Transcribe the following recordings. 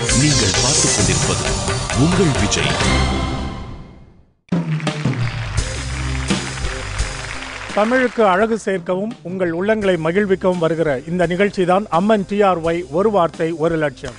நீங்கள் பார்த்துக் கொண்டிருப்பது உங்கள் விஜய் தமிழுக்கு அழகு சேர்க்கவும் உங்கள் உள்ளங்களை மகிழ்விக்கவும் வருகிற இந்த நிகழ்ச்சி தான் அம்மன் டிஆர்ஒய் ஒரு வார்த்தை ஒரு லட்சம்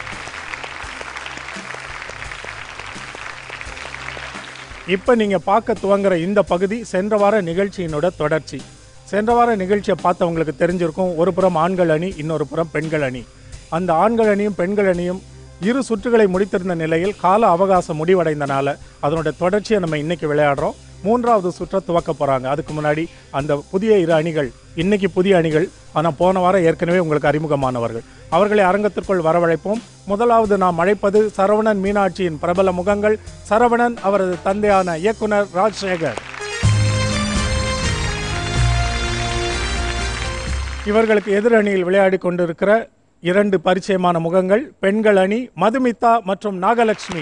இப்போ நீங்கள் பார்க்க துவங்குற இந்த பகுதி சென்ற வார நிகழ்ச்சியினோட தொடர்ச்சி சென்ற வார நிகழ்ச்சியை பார்த்தவங்களுக்கு தெரிஞ்சிருக்கும் ஒரு புறம் ஆண்கள் அணி இன்னொரு புறம் பெண்கள் அணி அந்த ஆண்கள் அணியும் பெண்கள் அணியும் இரு சுற்றுகளை முடித்திருந்த நிலையில் கால அவகாசம் முடிவடைந்தனால அதனுடைய தொடர்ச்சியை நம்ம இன்னைக்கு விளையாடுறோம் மூன்றாவது சுற்றை துவக்க போகிறாங்க அதுக்கு முன்னாடி அந்த புதிய இரு அணிகள் இன்னைக்கு புதிய அணிகள் ஆனால் போன வாரம் ஏற்கனவே உங்களுக்கு அறிமுகமானவர்கள் அவர்களை அரங்கத்திற்குள் வரவழைப்போம் முதலாவது நாம் அழைப்பது சரவணன் மீனாட்சியின் பிரபல முகங்கள் சரவணன் அவரது தந்தையான இயக்குனர் ராஜசேகர் இவர்களுக்கு எதிர் அணியில் விளையாடி கொண்டிருக்கிற இரண்டு பரிச்சயமான முகங்கள் பெண்கள் அணி மதுமிதா மற்றும் நாகலட்சுமி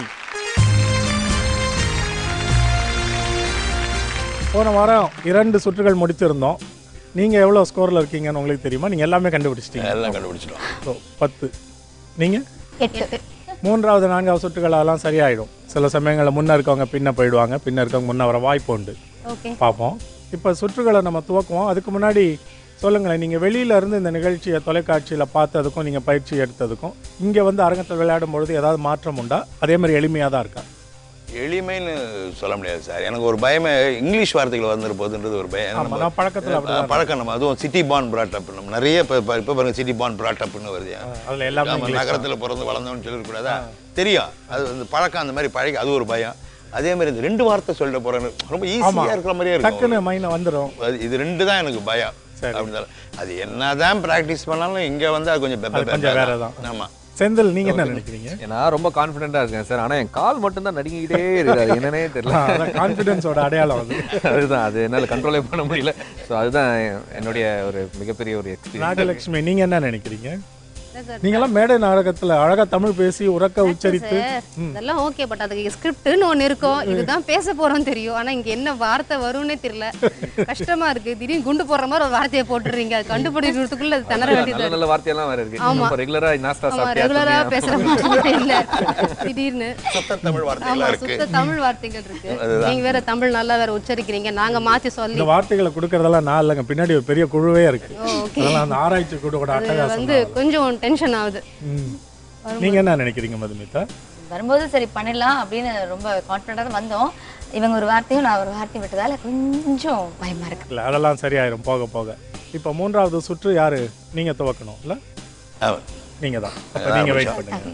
போன வாரம் இரண்டு சுற்றுகள் முடித்திருந்தோம் நீங்கள் எவ்வளோ ஸ்கோரில் இருக்கீங்கன்னு உங்களுக்கு தெரியுமா நீங்கள் எல்லாமே கண்டுபிடிச்சிட்டீங்க எல்லாம் கண்டுபிடிச்சிட்டோம் ஸோ பத்து நீங்கள் எட்டு மூன்றாவது நான்காவது சுற்றுகள் அதெல்லாம் சரியாயிடும் சில சமயங்களில் முன்ன இருக்கவங்க பின்ன போயிடுவாங்க பின்ன இருக்கவங்க முன்ன வர வாய்ப்பு உண்டு ஓகே பார்ப்போம் இப்போ சுற்றுகளை நம்ம துவக்குவோம் அதுக்கு முன்னாடி சொல்லுங்களேன் நீங்கள் வெளியில இருந்து இந்த நிகழ்ச்சியை தொலைக்காட்சியில் பார்த்ததுக்கும் நீங்கள் பயிற்சி எடுத்ததுக்கும் இங்கே வந்து அரங்கத்தில் விளையாடும் பொழுது ஏதாவது மாற்றம் உண்டா அதே மாதிரி எளிமையாக தான் இருக்கா எளிமைன்னு சொல்ல முடியாது சார் எனக்கு ஒரு பயமே இங்கிலீஷ் வார்த்தைகள் வந்துரு போகுதுன்றது ஒரு பயம் ஆமாம் நான் பழக்கத்தில் அப்படி நம்ம- பழக்கம் நம்ம அதுவும் சிட்டி பான் பிராட்டப் நம்ம நிறைய இப்போ இப்போ பாருங்க சிட்டி பான் பிராட்டப்னு வருது அதில் எல்லாமே நம்ம நகரத்தில் பிறந்து வளர்ந்தோம்னு சொல்லிடக்கூடாதா தெரியும் அது அந்த பழக்கம் அந்த மாதிரி பழகி அது ஒரு பயம் அதே மாதிரி இந்த ரெண்டு வார்த்தை சொல்லிட்டு போறேன்னு ரொம்ப ஈஸியாக இருக்கிற மாதிரியே இருக்கும் டக்குன்னு மைனை வந்துடும் அது இது ரெண்டு தான் எனக்கு பயம் அப்படின்னு அது என்னதான் ப்ராக்டிஸ் பண்ணாலும் இங்கே வந்து அது கொஞ்சம் பெப்ப கொஞ்சம் பெப்ப வேற தான். ஆமாம் செந்தில் நீங்கள் என்ன நினைக்கிறீங்க நான் ரொம்ப கான்ஃபிடென்ட்டா இருக்கேன் சார் ஆனா என் கால் மட்டும் தான் நடுங்கிக்கிட்டே இருக்கு அது என்னன்னே தெரியல அதான் கான்ஃபிடென்ஸோட அடையாளம் அது அதுதான் அது என்னால கண்ட்ரோலே பண்ண முடியல ஸோ அதுதான் என்னுடைய ஒரு மிகப்பெரிய ஒரு எக்ஸ்பீரியன்ஸ் நாகலட்சுமி நீங்கள் என்ன நினைக்கிறீங்க நீங்களாம் மேடை நாடகத்தில் அழகா தமிழ் பேசி உறக்க உச்சரித்து சார் இதெல்லாம் ஓகே பட் அதுக்கு ஸ்கிரிப்ட்னு ஒன்று இருக்கும் இதுதான் பேச போறோம் தெரியும் ஆனா இங்க என்ன வார்த்தை வரும்னே தெரியல கஷ்டமா இருக்கு திடீர்னு குண்டு போடுற மாதிரி ஒரு வார்த்தையை போட்டுறீங்க அது கண்டுபிடிக்கிறதுக்குள்ள அது திணற நல்ல வேண்டியது நல்ல வார்த்தையெல்லாம் வேற இருக்கு ஆமா. நம்ம ரெகுலரா நாஸ்டா ஆமா ரெகுலரா சாப்பிட்டியா பேசுற மாதிரி இல்ல திடீர்னு சுத்த தமிழ் ஆமா வார்த்தைகளாக இருக்கு சுத்த தமிழ் வார்த்தைகள் இருக்கு நீங்க வேற தமிழ் நல்லா வேற உச்சரிக்கிறீங்க நாங்க மாத்தி சொல்லி இந்த வார்த்தைகளை கொடுக்கறதெல்லாம் நான் இல்லைங்க பின்னாடி ஒரு பெரிய குழுவே இருக்கு ஓகே அதெல்லாம் அந்த ஆராய்ச்சி குழுவோட அது அட்டகாசம் வந்து கொஞ்சம் டென்ஷன் ஆகுது ம். நீங்க என்ன நினைக்கிறீங்க மதுமிதா வரும்போது சரி பண்ணிடலாம் அப்படின்னு ரொம்ப கான்ஃபிடண்டாக தான் வந்தோம் இவங்க ஒரு வார்த்தையும் நான் ஒரு வார்த்தையும் விட்டதால கொஞ்சம் பயமா இருக்கு இல்ல அதெல்லாம் சரியாயிரும் போக போக இப்போ மூன்றாவது சுற்று யாரு நீங்க துவக்கணும் இல்ல ஆமாம் நீங்க தான் அப்ப நீங்க வெயிட் பண்ணுங்க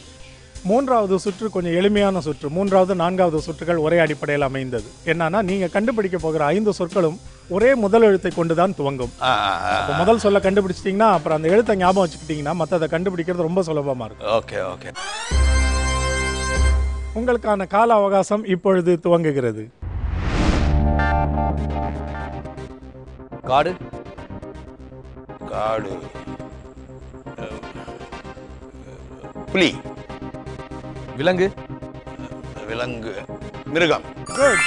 மூன்றாவது சுற்று கொஞ்சம் எளிமையான சுற்று மூன்றாவது நான்காவது சுற்றுகள் ஒரே அடிப்படையில் அமைந்தது என்னன்னா நீங்க கண்டுபிடிக்க போகிற ஐந்து சொற்களும் ஒரே முதல் எழுத்தை கொண்டு தான் துவங்கும் ஆ ஆ, ஆ இப்போ முதல் சொல்ல கண்டுபிடிச்சிட்டிங்கன்னா அப்புறம் அந்த எழுத்தை ஞாபகம் வச்சுக்கிட்டிங்கன்னா மற்றதை கண்டுபிடிக்கிறது ரொம்ப சுலபமா இருக்கும் ஓகே ஓகே உங்களுக்கான கால அவகாசம் இப்பொழுது துவங்குகிறது காடு காடு அஹ், புலி விலங்கு விலங்கு மிருகம் குட்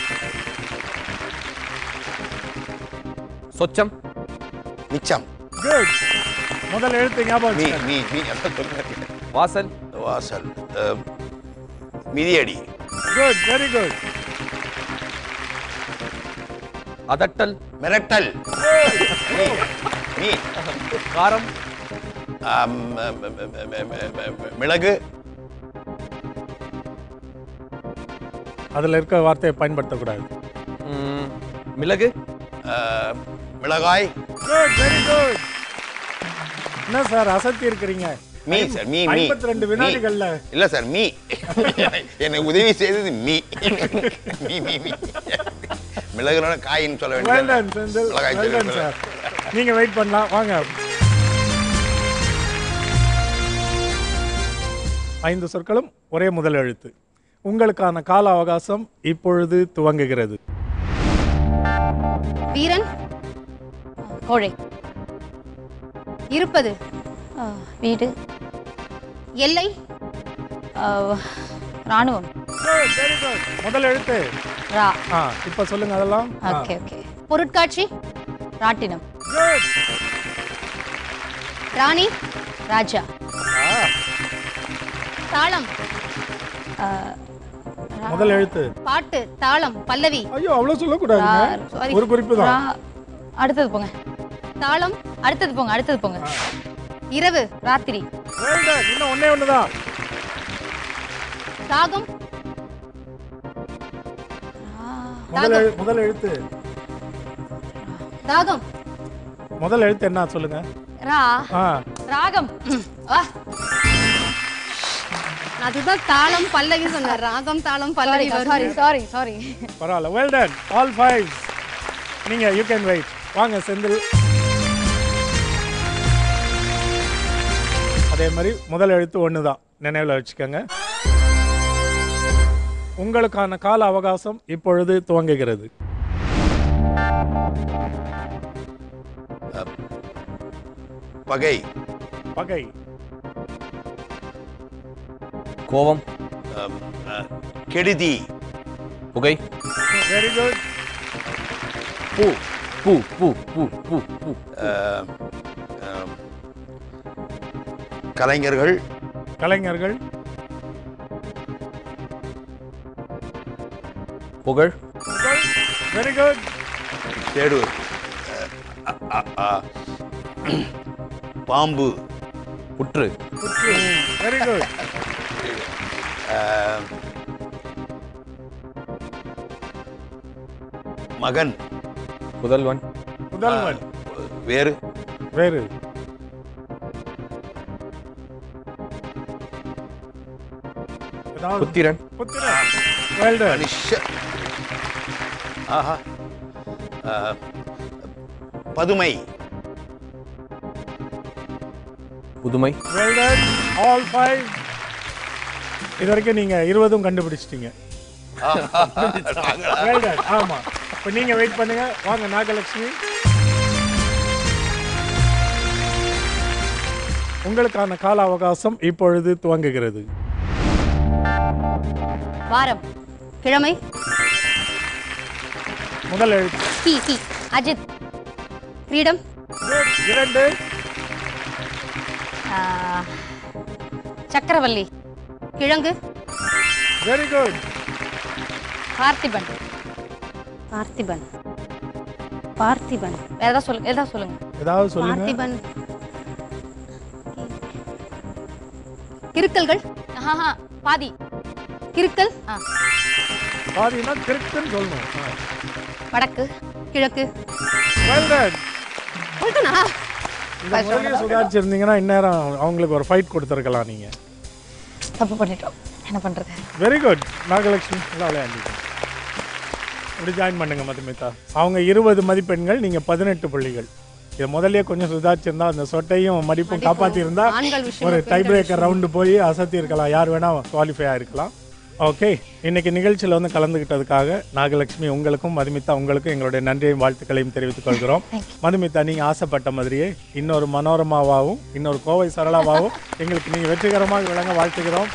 சொச்சம் மிச்சம் குட் முதல் எழுத்து ஞாபகம் மீ வச்சுக்கோங்க. மீ மீ அதான் சொல்றேன். வாசல் வாசல் அஹ், மிதியடி குட் வெரி குட் அதட்டல் மிரட்டல் மீ மீ காரம் ஆம், ம- ம- ம- ம- ம- ம- ம- மிளகு அதுல இருக்க வார்த்தையை பயன்படுத்தக்கூடாது ம், மிளகு அஹ், மிளகாய் குட் வெரி குட் என்ன சார் அசத்தி இருக்கிறீங்க மீ சார் மீ மீ ஐம்பத்தி ரெண்டு மீ. வினாடிகள்ல இல்ல சார் மீ என்னை உதவி செய்தது மீ மீ மீ மீ மிளகுனோட காயின்னு சொல்ல well வேண்டியது done செந்தில் மிளகாய் well done செடி சார் நீங்க வெயிட் பண்ணலாம் வாங்க ஐந்து சொற்களும் ஒரே முதல் எழுத்து உங்களுக்கான கால அவகாசம் இப்பொழுது துவங்குகிறது வீரன் கோழை இருப்பது ஆ, வீடு எல்லை ஆ, ராணுவம் Good, very good. முதல் எழுத்து ரா ஆ இப்ப சொல்லுங்க அதெல்லாம் ஆ. ஓகே ஓகே பொருட்காட்சி ராட்டினம் Good. ராணி ராஜா ஆ. தாளம் முதல் எழுத்து பாட்டு தாளம் பல்லவி ஐயோ அவ்வளவு சொல்லக்கூடாதுங்க sorry. ஒரு குறிப்பு தான் ரா- அடுத்தது போங்க தாளம் அடுத்தது போங்க அடுத்தது போங்க இரவு ராத்திரி Well done. இன்னும் ஒண்ணே ஒண்ணுதான் ராகம் முதல் எழு- முதல் எழுத்து ராகம் முதல் எழுத்து என்ன சொல்லுங்க ரா ஆ ராகம் வா. நான் அதுதான் தாளம் பல்லவி சொன்னேன் ராகம் தாளம் பல்லவி சாரி வருது. சாரி சாரி பரவாயில்ல வெல் டன் ஆல் ஃபைவ் நீங்க யூ கேன் வெயிட் வாங்க செந்தில் அதே மாதிரி முதல் எழுத்து ஒன்று தான் நினைவில் வச்சுக்கோங்க உங்களுக்கான கால அவகாசம் இப்பொழுது துவங்குகிறது பகை பகை கோபம் அம், அ, கெடுதி புகை வெரி குட் பூ பூ பூ பூ பூ பூ அ, அம், கலைஞர்கள் கலைஞர்கள் புகழ் வெரி குட் தேடுவர் அ, அ, அ, பாம்பு புற்று வெரி குட் அ, மகன் புதல்வன் முதல்வன் வேறு வேறு ஏதாவது புத்திரன் புத்திரன் வெல் டன் மனுஷ ஆஹா அ, பதுமை புதுமை வெல் டன் ஆல் ஃபைவ் இது வரைக்கும் நீங்க இருபதும் கண்டுபிடிச்சிட்டீங்க வெல் டன் ஆமா இப்போ நீங்க வெயிட் பண்ணுங்க வாங்க நாகலட்சுமி உங்களுக்கான கால அவகாசம் இப்பொழுது துவங்குகிறது வாரம் கிழமை முதல் எழுத்து கி கி அஜித் கிரீடம் Good. இரண்டு ஆ, சக்கரவள்ளி கிழங்கு வெரி குட் பார்த்திபன் பார்த்திபன் பார்த்திபன் வேற ஏதாவது சொல்லுங்க ஏதாவது சொல்லுங்க ஏதாவது சொல்லுங்க பார்த்திபன் கிறுக்கல்கள் ஆஹா பாதி கிறுக்கல் பாதினா கிறுக்குன்னு சொல்லணும் வடக்கு கிழக்கு வெல் டன் சொல்லிட்டேனா இந்த முதலே சுதாரிச்சிருந்தீங்கன்னா இந்நேரம் அவங்களுக்கு ஒரு ஃபைட் கொடுத்துருக்கலாம் நீங்க தப்பு பண்ணிட்டோம் என்ன பண்றது வெரி குட் நாகலட்சுமி நல்லா விளையாண்டீங்க இப்படி ஜாயின் பண்ணுங்க மதுமிதா அவங்க இருபது மதிப்பெண்கள் நீங்க பதினெட்டு புள்ளிகள் இது முதல்லயே கொஞ்சம் சுதாரிச்சிருந்தா அந்த சொட்டையும் மடிப்பும் காப்பாத்தி இருந்தா ஆண்கள் விஷயம் ஒரு டை பிரேக்கர் ரவுண்டு போய் அசத்தி இருக்கலாம் யார் வேணா குவாலிஃபை ஆயிருக்கலாம் ஓகே இன்னைக்கு நிகழ்ச்சியில் வந்து கலந்துக்கிட்டதுக்காக நாகலட்சுமி உங்களுக்கும் மதுமிதா உங்களுக்கும் எங்களுடைய நன்றியையும் வாழ்த்துக்களையும் தெரிவித்துக் கொள்கிறோம் மதுமிதா நீங்க ஆசைப்பட்ட மாதிரியே இன்னொரு மனோரமாவாகவும் இன்னொரு கோவை சரளாவாகவும் எங்களுக்கு நீங்க வெற்றிகரமாக விளங்க வாழ்த்துகிறோம்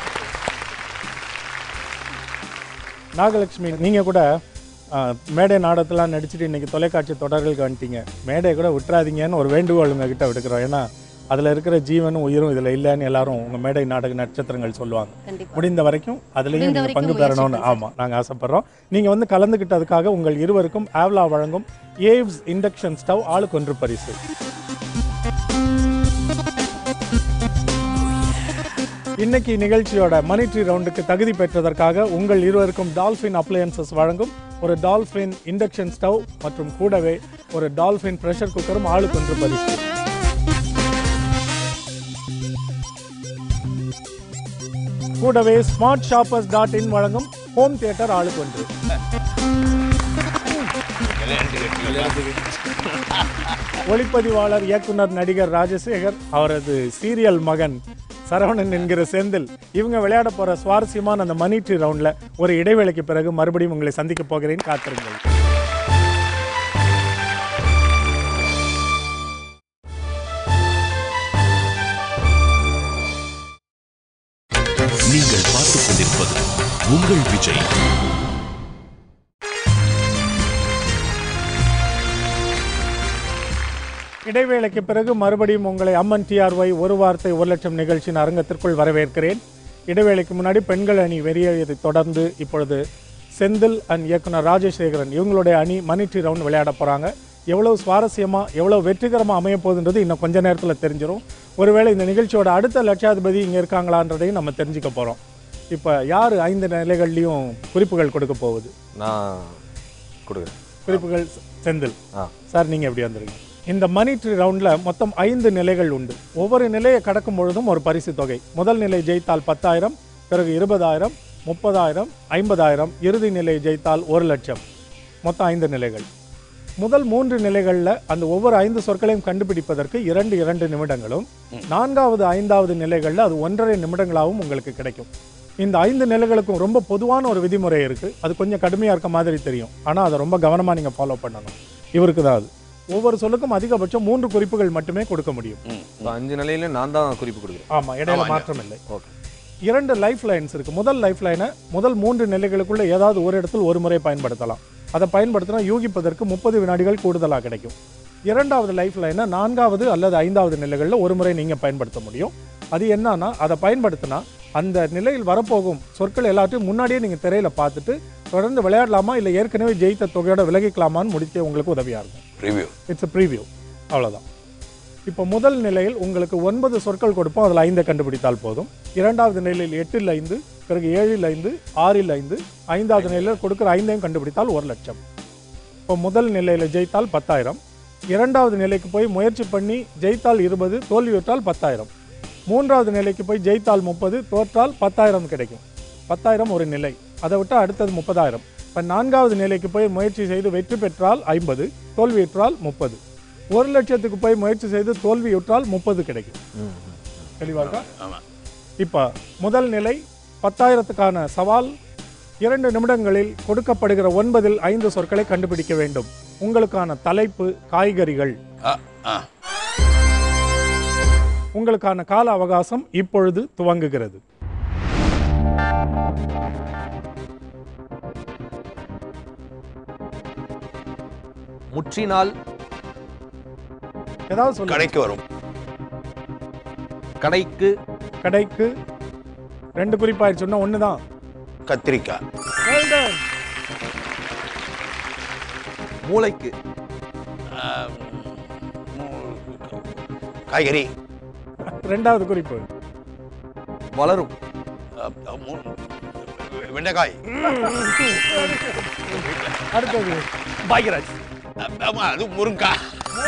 நாகலட்சுமி நீங்க கூட ஆ, மேடை நாடகத்தெல்லாம் நடிச்சுட்டு இன்னைக்கு தொலைக்காட்சி தொடர்களுக்கு வந்துட்டீங்க மேடையை கூட விட்டுறாதீங்கன்னு ஒரு வேண்டுகோள் உங்ககிட்ட விடுக்கிறோம் ஏன்னா அதில் இருக்கிற ஜீவனும் உயிரும் இதில் இல்லைன்னு எல்லாரும் உங்கள் மேடை நாடக நட்சத்திரங்கள் சொல்லுவாங்க கண்டிப்பா முடிந்த வரைக்கும் அதுலேயும் முடிந்த நீங்கள் வரைக்கும் பங்கு முயற்சி பெறணும்னு ஆமாம் நாங்கள் ஆசைப்படுறோம் நீங்கள் வந்து கலந்துக்கிட்டதுக்காக உங்கள் இருவருக்கும் ஆவ்லா வழங்கும் ஏவ்ஸ் இண்டக்ஷன் ஸ்டவ் ஆளுக்கு ஒன்று பரிசு இன்னைக்கு நிகழ்ச்சியோட மணி ட்ரீ ரவுண்டுக்கு தகுதி பெற்றதற்காக உங்கள் இருவருக்கும் டால்ஃபின் அப்ளையன்சஸ் வழங்கும் ஒரு டால்ஃபின் இண்டக்ஷன் ஸ்டவ் மற்றும் கூடவே ஒரு டால்ஃபின் ப்ரெஷர் குக்கரும் ஆளுக்கு ஒன்று பரிசு கூடவே ஸ்மார்ட் ஷாப்பர்ஸ் டாட் இன் வழங்கும் ஹோம் தியேட்டர் ஆளுக்கு ஒன்று ஒளிப்பதிவாளர் இயக்குனர் நடிகர் ராஜசேகர் அவரது சீரியல் மகன் சரவணன் என்கிற செந்தில் இவங்க விளையாட போற சுவாரஸ்யமான அந்த மணி ட்ரீ ரவுண்ட்ல ஒரு இடைவேளைக்கு பிறகு மறுபடியும் உங்களை சந்திக்க போகிறேன் காத்திருங்கள் நீங்கள் பார்த்துக் கொண்டிருப்பது உங்கள் விஜய் இடைவேளைக்கு பிறகு மறுபடியும் உங்களை அம்மன் டிஆர்ஒய் ஒரு வார்த்தை ஒரு லட்சம் நிகழ்ச்சியின் அரங்கத்திற்குள் வரவேற்கிறேன் இடைவேளைக்கு முன்னாடி பெண்கள் அணி வெளியேறியதை தொடர்ந்து இப்பொழுது செந்தில் அண்ட் இயக்குனர் ராஜசேகரன் இவங்களுடைய அணி மணி ட்ரீ ரவுண்ட் விளையாட போகிறாங்க எவ்வளவு சுவாரஸ்யமாக எவ்வளோ வெற்றிகரமாக அமைய போகுதுன்றது இன்னும் கொஞ்ச நேரத்தில் தெரிஞ்சிடும் ஒருவேளை இந்த நிகழ்ச்சியோட அடுத்த லட்சாதிபதி இங்கே இருக்காங்களான்றதையும் நம்ம தெரிஞ்சுக்க போகிறோம் இப்போ யார் ஐந்து நிலைகள்லையும் குறிப்புகள் கொடுக்க போகுது நான் கொடுக்குறேன் குறிப்புகள் செந்தில் ஆ சார் நீங்கள் எப்படி வந்திருக்கீங்க இந்த மணி ட்ரீ ரவுண்டில் மொத்தம் ஐந்து நிலைகள் உண்டு ஒவ்வொரு நிலையை கடக்கும் பொழுதும் ஒரு பரிசு தொகை முதல் நிலை ஜெயித்தால் பத்தாயிரம் பிறகு இருபதாயிரம் முப்பதாயிரம் ஐம்பதாயிரம் இறுதி நிலை ஜெயித்தால் ஒரு லட்சம் மொத்தம் ஐந்து நிலைகள் முதல் மூன்று நிலைகளில் அந்த ஒவ்வொரு ஐந்து சொற்களையும் கண்டுபிடிப்பதற்கு இரண்டு இரண்டு நிமிடங்களும் நான்காவது ஐந்தாவது நிலைகளில் அது ஒன்றரை நிமிடங்களாகவும் உங்களுக்கு கிடைக்கும் இந்த ஐந்து நிலைகளுக்கும் ரொம்ப பொதுவான ஒரு விதிமுறை இருக்குது அது கொஞ்சம் கடுமையாக இருக்க மாதிரி தெரியும் ஆனால் அதை ரொம்ப கவனமாக நீங்கள் ஃபாலோ பண்ணணும் இவருக்கு தான் அது ஒவ்வொரு சொல்லுக்கும் அதிகபட்சம் மூன்று குறிப்புகள் மட்டுமே கொடுக்க முடியும் ம். இப்போ அஞ்சு நிலையில நான் தான் குறிப்பு கொடுக்குறேன் ஆமாம் இடையில மாற்றம் இல்லை ஓகே இரண்டு லைஃப் லைன்ஸ் இருக்குது முதல் லைஃப் லைனை முதல் மூன்று நிலைகளுக்குள்ள ஏதாவது ஒரு இடத்தில் ஒரு முறை பயன்படுத்தலாம் அதை பயன்படுத்தினா யூகிப்பதற்கு முப்பது வினாடிகள் கூடுதலாக கிடைக்கும் இரண்டாவது லைஃப் லைனை நான்காவது அல்லது ஐந்தாவது நிலைகளில் ஒரு முறை நீங்கள் பயன்படுத்த முடியும் அது என்னன்னா அதை பயன்படுத்தினா அந்த நிலையில் வரப்போகும் சொற்கள் எல்லாத்தையும் முன்னாடியே நீங்கள் திரையில் பார்த்துட்டு தொடர்ந்து விளையாடலாமா இல்லை ஏற்கனவே ஜெயித்த தொகையோட விலகிக்கலாமான்னு முடிக்க உங்களுக்கு உதவியாக இருக்கும் ரிவ்யூ இட்ஸ் a ப்ரீவியூ அவ்வளோதான் இப்போ முதல் நிலையில் உங்களுக்கு ஒன்பது சொற்கள் கொடுப்போம் அதில் ஐந்தை கண்டுபிடித்தால் போதும் இரண்டாவது நிலையில் எட்டில் ஐந்து பிறகு ஏழில் ஐந்து ஆறில் ஐந்து ஐந்தாவது நிலையில் கொடுக்குற ஐந்தையும் கண்டுபிடித்தால் ஒரு லட்சம் இப்போ முதல் நிலையில் ஜெயித்தால் பத்தாயிரம் இரண்டாவது நிலைக்கு போய் முயற்சி பண்ணி ஜெயித்தால் இருபது தோல்வியுற்றால் பத்தாயிரம் மூன்றாவது நிலைக்கு போய் ஜெயித்தால் முப்பது தோற்றால் பத்தாயிரம் கிடைக்கும் பத்தாயிரம் ஒரு நிலை அதை விட்டால் அடுத்தது முப்பதாயிரம் இப்போ நான்காவது நிலைக்கு போய் முயற்சி செய்து வெற்றி பெற்றால் ஐம்பது தோல்வியுற்றால் முப்பது ஒரு லட்சத்துக்கு போய் முயற்சி செய்து தோல்வியுற்றால் முப்பது கிடைக்கும் தெளிவாக இருக்கா? ஆமாம் இப்போ முதல் நிலை பத்தாயிரத்துக்கான சவால் இரண்டு நிமிடங்களில் கொடுக்கப்படுகிற ஒன்பதில் ஐந்து சொற்களை கண்டுபிடிக்க வேண்டும் உங்களுக்கான தலைப்பு காய்கறிகள் ஆ ஆ உங்களுக்கான கால அவகாசம் இப்பொழுது துவங்குகிறது முற்றினால் ஏதாவது சொல்லுங்க கடைக்கு வரும் கடைக்கு கடைக்கு ரெண்டு குறிப்பாயிடுச்சு சொன்னா ஒன்று தான் கத்திரிக்காய் மூளைக்கு ஆ, மூ- காய்கறி ரெண்டாவது குறிப்பு வளரும் ஆ, ஆ, மூ- வெண்டைக்காய் அடுத்தது பாக்யராஜ் ஆ, ஆமா அது முருங்காய்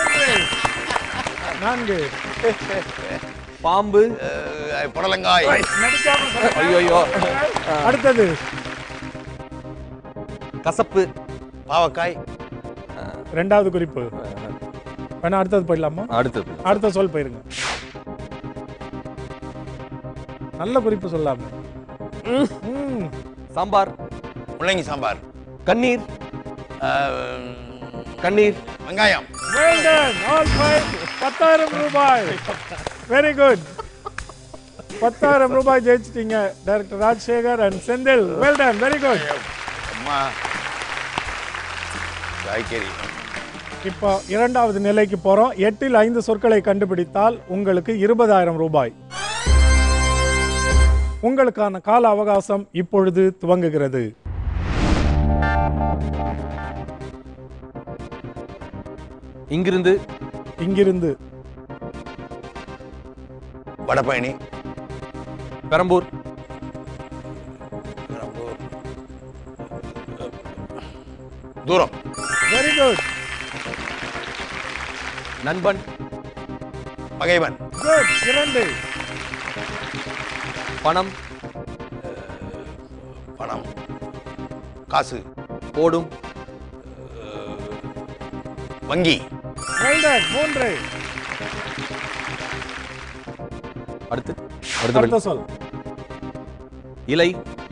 நான்கு பாம்பு ஆ, புடலங்காய் நடிக்காம சொல்லுங்க. ஐயோ ஐயோ அடுத்தது கசப்பு பாவக்காய் ரெண்டாவது குறிப்பு வேணா அடுத்தது போயிடலாமா அடுத்தது அடுத்த சொல் போயிருங்க நல்ல குறிப்பு சொல்லாம ம். சாம்பார் முள்ளங்கி சாம்பார் கண்ணீர் ஆ, கண்ணீர் வெங்காயம் Well done. All five. பத்தாயிரம் ரூபாய் வெரி குட் பத்தாயிரம் ரூபாய் ஜெயிச்சிட்டீங்க director Rajasekar and Senthil well done very good அம்மா காய்கறி இப்போ இரண்டாவது நிலைக்கு போறோம் எட்டில் ஐந்து சொற்களை கண்டுபிடித்தால் உங்களுக்கு இருபதாயிரம் ரூபாய் உங்களுக்கான கால அவகாசம் இப்பொழுது துவங்குகிறது இங்கிருந்து இங்கிருந்து வடபழனி பெரம்பூர் பெரம்பூர். தூரம் வெரி குட் நண்பன் பகைவன் குட் இரண்டு பணம் பணம் காசு ஓடும் வங்கி வெல் டன் மூன்று அடுத்து அடுத்த அடுத்த சொல் இலை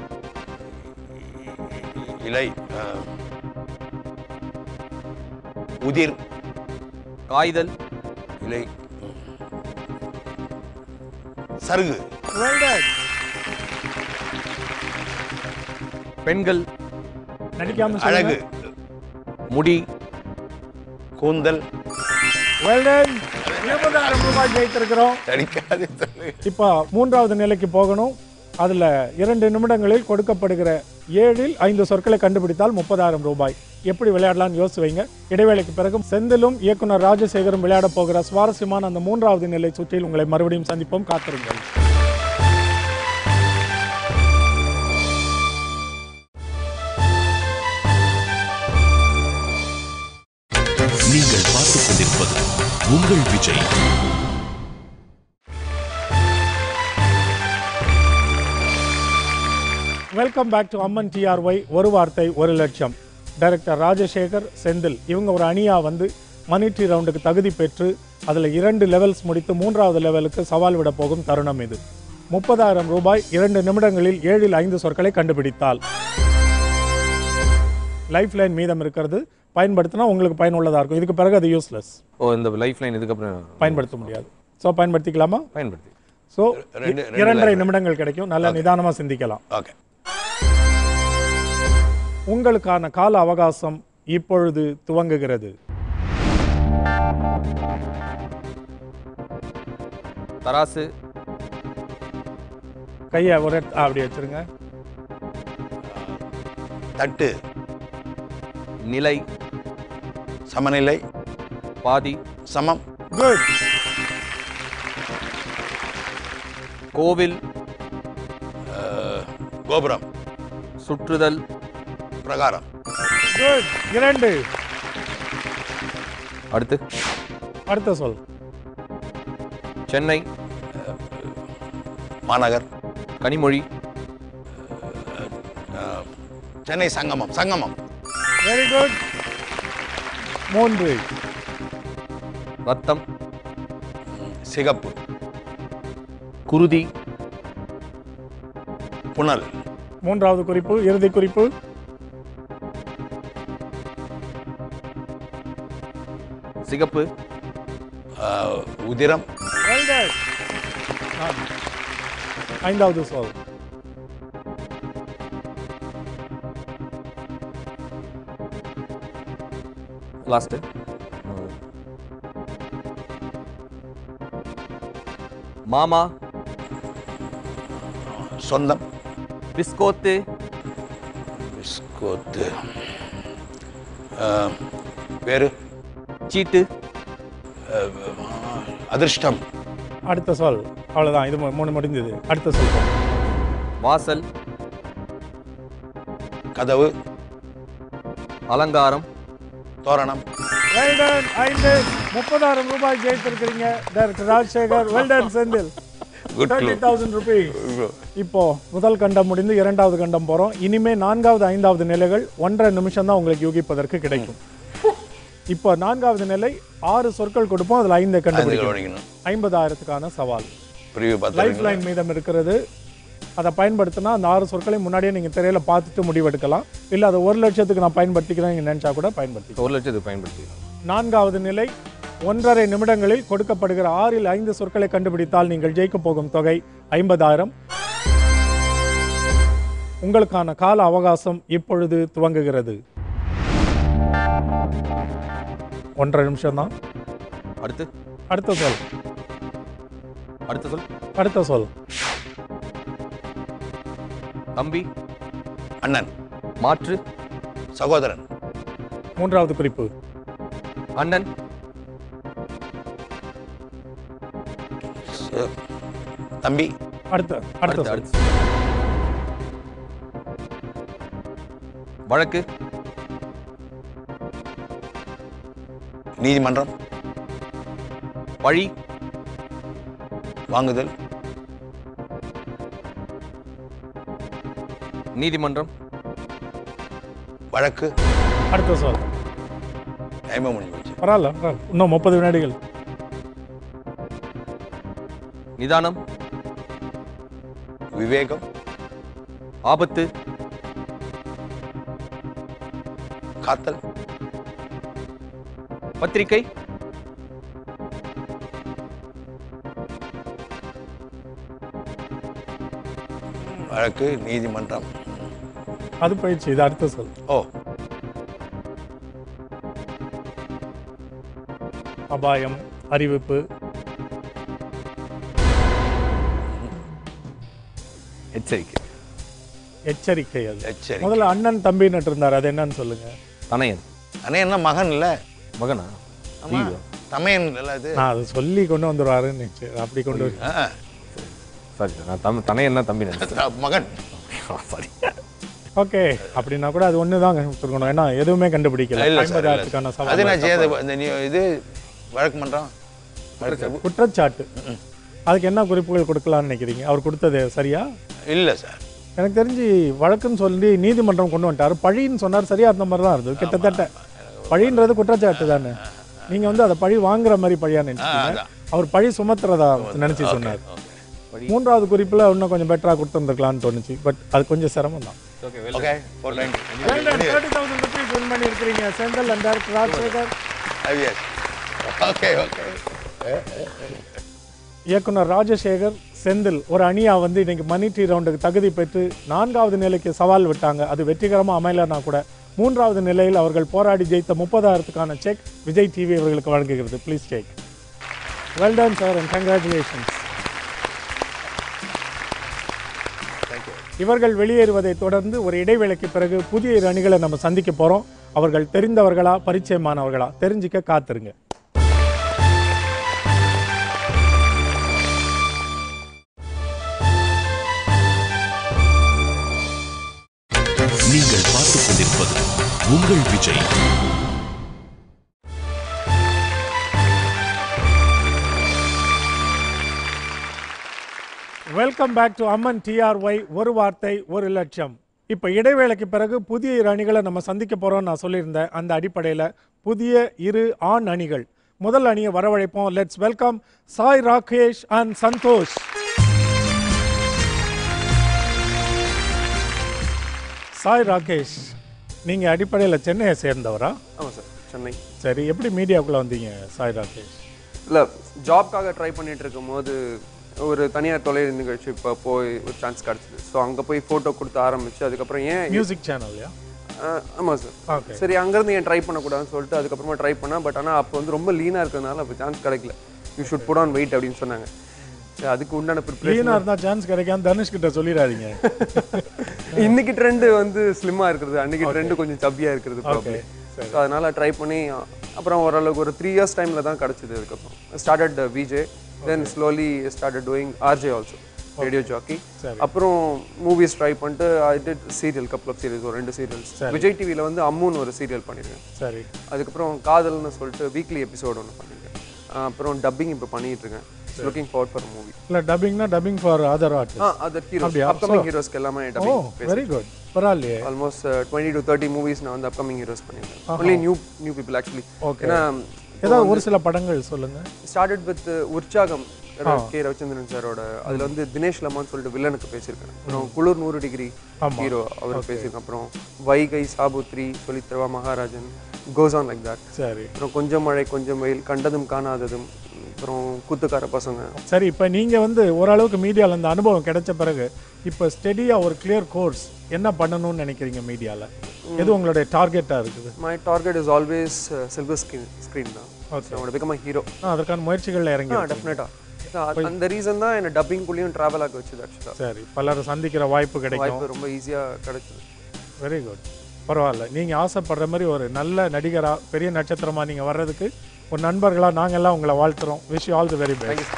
இலை ஆ, உதிர் காய்தல் இலை சருகு வெல் டன் பெண்கள் நடிக்காம அழகு முடி கூந்தல் வெல் டன் இருபதாயிரம் ரூபாய் ஜெயித்திருக்கிறோம் நடிக்காது சொல்லு இப்போ மூன்றாவது நிலைக்கு போகணும் அதில் இரண்டு நிமிடங்களில் கொடுக்கப்படுகிற ஏழில் ஐந்து சொற்களை கண்டுபிடித்தால் முப்பதாயிரம் ரூபாய் எப்படி விளையாடலாம்னு யோசிச்சு வைங்க இடைவேளைக்கு பிறகு செந்திலும் இயக்குனர் ராஜசேகரும் விளையாட போகிற சுவாரஸ்யமான அந்த மூன்றாவது நிலை சுற்றில் உங்களை மறுபடியும் சந்திப்போம் காத்திருங்கள் நீங்கள் பார்த்துக் கொண்டிருப்பது உங்கள் விஜய் வெல்கம் பேக் டு அம்மன் டிஆர்ஒய் ஒரு வார்த்தை ஒரு லட்சம் டைரக்டர் ராஜசேகர் செந்தில் இவங்க ஒரு அணியாக வந்து மணிட்ரி ரவுண்டுக்கு தகுதி பெற்று அதில் இரண்டு லெவல்ஸ் முடித்து மூன்றாவது லெவலுக்கு சவால் விட போகும் தருணம் இது முப்பதாயிரம் ரூபாய் இரண்டு நிமிடங்களில் ஏழில் ஐந்து சொற்களை கண்டுபிடித்தால் லைஃப் லைன் மீதம் இருக்கிறது பயன்படுத்தினா உங்களுக்கு பயனுள்ளதாக இருக்கும் இதுக்கு பிறகு அது யூஸ்லெஸ் ஓ இந்த லைஃப் லைன் இதுக்கப்புறம் பயன்படுத்த முடியாது ஸோ பயன்படுத்திக்கலாமா பயன்படுத்தி ஸோ ரெண்டு- ரெண்டு இரண்டரை நிமிடங்கள் கிடைக்கும் நல்ல நிதானமாக சிந்திக்கலாம் ஓகே உங்களுக்கான கால அவகாசம் இப்பொழுது துவங்குகிறது தராசு கையை ஒரு இடத்து- ஆ, அப்படி வச்சிருங்க தட்டு நிலை சமநிலை பாதி சமம் குட் கோவில் கோபுரம் சுற்றுதல் பிரகாரம் குட் இரண்டு அடுத்து அடுத்த சொல் சென்னை மாநகர் கனிமொழி சென்னை சங்கமம் சங்கமம் வெரி குட் மூன்று ரத்தம் சிகப்பு குருதி புனல் மூன்றாவது குறிப்பு இறுதி குறிப்பு சிகப்பு அஹ், உதிரம் Well done. நான்கு. ஐந்தாவது சொல் லாஸ்ட் மாமா சொந்தம் பிஸ்கோத்து பிஸ்கோத்து அஹ், வேறு சீட்டு அதிர்ஷ்டம் அடுத்த சொல் அவ்வளவுதான் இது மூ- மூணு முடிஞ்சது அடுத்த சொல் வாசல் கதவு அலங்காரம் தோரணம் Well done. ஐந்து முப்பதாயிரம் ரூபாய் ஜெயித்திருக்கிறீங்க director Rajasekar well done Senthil Good thirty clue. Thousand rupees இப்போ முதல் கண்டம் முடிந்து இரண்டாவது கண்டம் போறோம் இனிமே நான்காவது ஐந்தாவது நிலைகள் ஒன்றரை நிமிஷம் தான் உங்களுக்கு யூகிப்பதற்கு கிடைக்கும் இப்போ நான்காவது நிலை ஆறு சொற்கள் கொடுப்போம் அதுல ஐந்து ஐந்து கண்டுபிடிக்கணும் கவனிக்கணும் ஐம்பதாயிரத்துக்கான சவால் பிரிவு லைஃப் பார்த்து லைன் மீதம் இருக்கிறது அதை பயன்படுத்தினா அந்த ஆறு சொற்களை முன்னாடியே நீங்கள் திரையில பார்த்துட்டு முடிவெடுக்கலாம் இல்லை அதை ஒரு லட்சத்துக்கு நான் பயன்படுத்திக்கிறேன் நீங்கள் நினச்சா கூட பயன்படுத்திக்கலாம் ஒரு லட்சத்துக்கு பயன்படுத்தி நான்காவது நிலை ஒன்றரை நிமிடங்களில் கொடுக்கப்படுகிற ஆறில் ஐந்து சொற்களை கண்டுபிடித்தால் நீங்கள் ஜெயிக்க போகும் தொகை ஐம்பதாயிரம் உங்களுக்கான கால அவகாசம் இப்பொழுது துவங்குகிறது ஒன்றரை நிமிஷம் தான் அடுத்து அடுத்த சொல் அடுத்த சொல் அடுத்த சொல் தம்பி அண்ணன் மாற்று சகோதரன் மூன்றாவது குறிப்பு அண்ணன் ச- தம்பி அடுத்த அடுத்த அடுத்து சொல் அடுத்து வழக்கு நீதிமன்றம் வழி வாங்குதல் நீதிமன்றம் வழக்கு அடுத்த சொல் டைமே முடிஞ்சு போச்சு பரவாயில்ல பரவாயில்ல. இன்னும் முப்பது வினாடிகள் நிதானம் விவேகம் ஆபத்து காத்தல் பத்திரிகை வழக்கு நீதிமன்றம் அது போயிடுச்சு இது அடுத்த சொல் ஓ அபாயம் அறிவிப்பு எச்சரிக்கை எச்சரிக்கை அது எச்சரிக்கை. முதல்ல அண்ணன் தம்பி நட்டு இருந்தார் அது என்னன்னு சொல்லுங்க தனையன் அண்ணே என்ன மகன் இல்ல மகனா ஆமா தமையன் இல்ல அது நான் அதை சொல்லி கொண்டு வந்துடுவாருன்னு நினைச்சேன். அப்படி கொண்டு வந்து ஆ, சாரி சார் நான் தம் தனையன்னா தம்பி நினைச்சேன் மகன் சாரி ஓகே அப்படின்னா கூட அது ஒன்று தான் கொடுக்கணும் ஏன்னா எதுவுமே கண்டுபிடிக்கல இல்ல சார், இல்ல ஐம்பதாயிரத்துக்கான சார். அது சவால் நான் செய்யாத இந்த நீ- இது வழக்கு மன்றம் குற்றச்சாட்டு அதுக்கு என்ன குறிப்புகள் கொடுக்கலாம்னு நினைக்கிறீங்க அவர் கொடுத்தது சரியா இல்ல சார் எனக்கு தெரிஞ்சு வழக்குன்னு சொல்லி நீதிமன்றம் கொண்டு வந்துட்டாரு பழின்னு சொன்னார் சரியா அந்த மாதிரி தான் இருந்தது கிட்டத்தட்ட பழின்றது குற்றச்சாட்டு தானே நீங்க வந்து அதை பழி வாங்குற மாதிரி பழியா நினைச்சீங்க அதான். அவர் பழி சுமத்துறதா நினைச்சு சொன்னார் மூன்றாவது குறிப்புல இன்னும் கொஞ்சம் பெட்டரா கொடுத்துருந்துருக்கலாம்னு தோணுச்சு பட் அது கொஞ்சம் சிரமம் தான் ஓகே ஃபோர் நைன் வின் பண்ணியிருக்கிறீங்க Senthil and director Rajasekar okay okay இயக்குனர் ராஜசேகர் செந்தில் ஒரு அணியா வந்து இன்னைக்கு மணி டி ரவுண்டுக்கு தகுதி பெற்று நான்காவது நிலைக்கு சவால் விட்டாங்க அது வெற்றிகரமாக அமையலனா கூட மூன்றாவது நிலையில் அவர்கள் போராடி ஜெயித்த முப்பதாயிரத்துக்கான செக் விஜய் டிவி அவர்களுக்கு வழங்குகிறது please take well done sir and congratulations இவர்கள் வெளியேறுவதை தொடர்ந்து ஒரு இடைவேளைக்கு பிறகு புதிய இரு அணிகளை நம்ம சந்திக்க போறோம் அவர்கள் தெரிந்தவர்களா பரிச்சயமானவர்களா தெரிஞ்சுக்க காத்திருங்க நீங்கள் பார்த்துக் கொண்டிருப்பது உங்கள் விஜய் வெல்கம் பேக் டு அம்மன் டிஆர்ஒய் ஒரு வார்த்தை ஒரு லட்சம் இப்போ இடைவேளைக்கு பிறகு புதிய இரு அணிகளை நம்ம சந்திக்க போறோம்னு நான் சொல்லியிருந்தேன் அந்த அடிப்படையில் புதிய இரு ஆண் அணிகள் முதல் அணியை வரவழைப்போம் let's welcome Sai Rakesh and Santhosh Sai Rakesh நீங்க அடிப்படையில் சென்னையை சேர்ந்தவரா ஆமாம் சார் சென்னை சரி எப்படி மீடியாவுக்குள்ள வந்தீங்க சாய் ராகேஷ் இல்லை ஜாப்க்காக ட்ரை பண்ணிட்டு இருக்கும்போது ஒரு தனியார் தொலை நிகழ்ச்சி இப்போ போய் ஒரு சான்ஸ் கிடச்சிது ஸோ அங்கே போய் ஃபோட்டோ கொடுத்து ஆரம்பிச்சு அதுக்கப்புறம் ஏன் மியூசிக் சேனல்லையா ஆஹ் ஆமாம் சார் ஓகே சரி அங்கேருந்து ஏன் ட்ரை பண்ணக்கூடாதுன்னு சொல்லிட்டு அதுக்கப்புறமா ட்ரை பண்ணேன் பட் ஆனால் அப்போ வந்து ரொம்ப லீனாக இருக்கிறதுனால அப்போ சான்ஸ் கிடைக்கல you should put on weight அப்படின்னு சொன்னாங்க சரி அதுக்கு உண்டான ப்ரிப்பரேஷன் லீனா இருந்தா சான்ஸ் கிடைக்காம தனுஷ் கிட்ட சொல்லிடாதீங்க இன்னைக்கு ட்ரெண்டு வந்து ஸ்லிம்மாக இருக்கிறது அன்னைக்கு ட்ரெண்டு கொஞ்சம் சப்பியாக இருக்கிறது ப்ராப்ளம் ஸோ அதனால் ட்ரை பண்ணி அப்புறம் ஓரளவுக்கு ஒரு த்ரீ இயர்ஸ் டைமில் தான் கிடச்சிது அதுக்கப்புறம் started VJ then slowly started doing RJ also radio jockey அப்புறம் மூவிஸ் ட்ரை பண்ணிட்டு I did serial couple of serials ஒரு ரெண்டு சீரியல்ஸ் விஜய் டிவியில் வந்து அம்முன்னு ஒரு சீரியல் பண்ணியிருக்கேன் சரி அதுக்கப்புறம் காதல்னு சொல்லிட்டு வீக்லி எபிசோட் ஒன்று பண்ணியிருக்கேன் ஆஹ் அப்புறம் டப்பிங் இப்போ பண்ணிட்டு இருக்கேன் லுக்கிங் ஃபார்வர்ட் ஃபார் மூவி இல்ல டப்பிங்னா dubbing for other artist ah other heroes அப்படியா? அப்கமிங் ஹீரோஸ்க்கு எல்லாமே ஓ டப்பிங் வெரி குட் பரவாயில்லையே almost twenty to thirty movies நான் வந்து அப்கமிங் ஹீரோஸ் பண்ணியிருக்கேன் only new new people actually Okay. ஏன்னா ஏதாவது ஒரு சில படங்கள் சொல்லுங்க ஸ்டார்டட் வித் உற்சாகம் கே ரவிச்சந்திரன் சாரோட அதுல வந்து தினேஷ் லமான்னு சொல்லிட்டு வில்லனுக்கு பேசியிருக்கேன் அப்புறம் குளிர் நூறு டிகிரி ஹீரோ அவர் பேசியிருக்கேன் அப்புறம் வைகை சாபுத்ரி சொல்லித்தரவா Maharajan goes on like that சரி அப்புறம் கொஞ்சம் மழை கொஞ்சம் வெயில் கண்டதும் காணாததும் அப்புறம் கூத்துக்கார பசங்க சரி இப்போ நீங்க வந்து ஓரளவுக்கு மீடியால இந்த அனுபவம் கிடைச்ச பிறகு இப்போ ஸ்டெடியா ஒரு கிளியர் கோர்ஸ் என்ன பண்ணணும்னு நினைக்கிறீங்க மீடியால எது உங்களுடைய டார்கெட்டா இருக்குது my target is always silver screen screen தான் அவனோட பிகம் ஹீரோ ஆ, அதற்கான முயற்சிகள்ல இறங்கி இருக்கீங்க. டெஃபினட்டாக அந்த ரீசன் தான் என்னை டப்பிங்குள்ளேயும் ட்ராவல் ஆக வச்சது ஆக்சுவலாக சரி பலரை சந்திக்கிற வாய்ப்பு கிடைக்கும் வாய்ப்பு ரொம்ப ஈஸியாக கிடைச்சது வெரி குட் பரவாயில்ல நீங்க ஆசைப்படுற மாதிரி ஒரு நல்ல நடிகரா பெரிய நட்சத்திரமா நீங்க வர்றதுக்கு ஒரு நண்பர்களா நாங்க எல்லாம் உங்களை வாழ்த்துறோம் wish all the very best